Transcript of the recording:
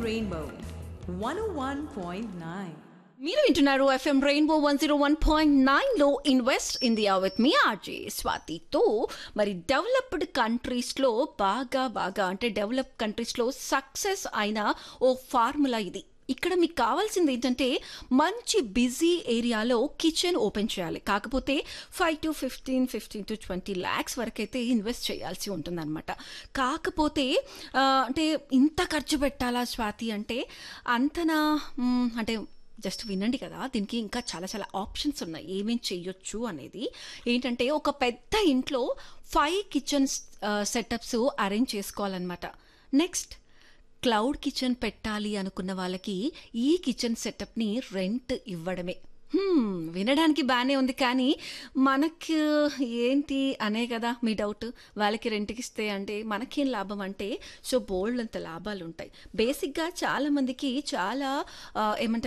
Rainbow 101.9. మీరు వింటున్నారు FM rainbow one zero one point నైన్లో ఇన్వెస్ట్ ఇండియా విత్ మీ ఆర్జే స్వాతితో మరి డెవలప్డ్ కంట్రీస్లో బాగా బాగా అంటే డెవలప్ కంట్రీస్లో సక్సెస్ అయిన ఓ ఫార్ములా ఇది ఇక్కడ మీకు కావాల్సింది ఏంటంటే మంచి బిజీ ఏరియాలో కిచెన్ ఓపెన్ చేయాలి కాకపోతే five to fifteen fifteen to twenty lakhs వరకు అయితే ఇన్వెస్ట్ చేయాల్సి ఉంటుందన్నమాట కాకపోతే ఆ, అంటే ఇంత ఖర్చు పెట్టాలా స్వాతి అంటే అంతనా మ్, అంటే జస్ట్ వినండి కదా దీనికి ఇంకా చాలా చాలా ఆప్షన్స్ ఉన్నాయి ఏమేం చేయొచ్చు అనేది ఏంటంటే ఒక పెద్ద ఇంట్లో ఫైవ్ కిచెన్ సెటప్స్ అరేంజ్ చేసుకోవాలన్నమాట నెక్స్ట్ క్లౌడ్ కిచెన్ పెట్టాలి అనుకున్న వాళ్ళకి ఈ కిచెన్ సెటప్ని రెంట్ ఇవ్వడమే హ్మ్, వినడానికి బాగానే ఉంది కానీ మనకు ఏంటి అనే కదా మీ డౌట్ వాళ్ళకి రెంట్కి ఇస్తే అంటే మనకేం లాభం అంటే సో బోల్డ్ అంత లాభాలు ఉంటాయి బేసిక్గా చాలా మందికి చాలా ఆ, ఏమంటారు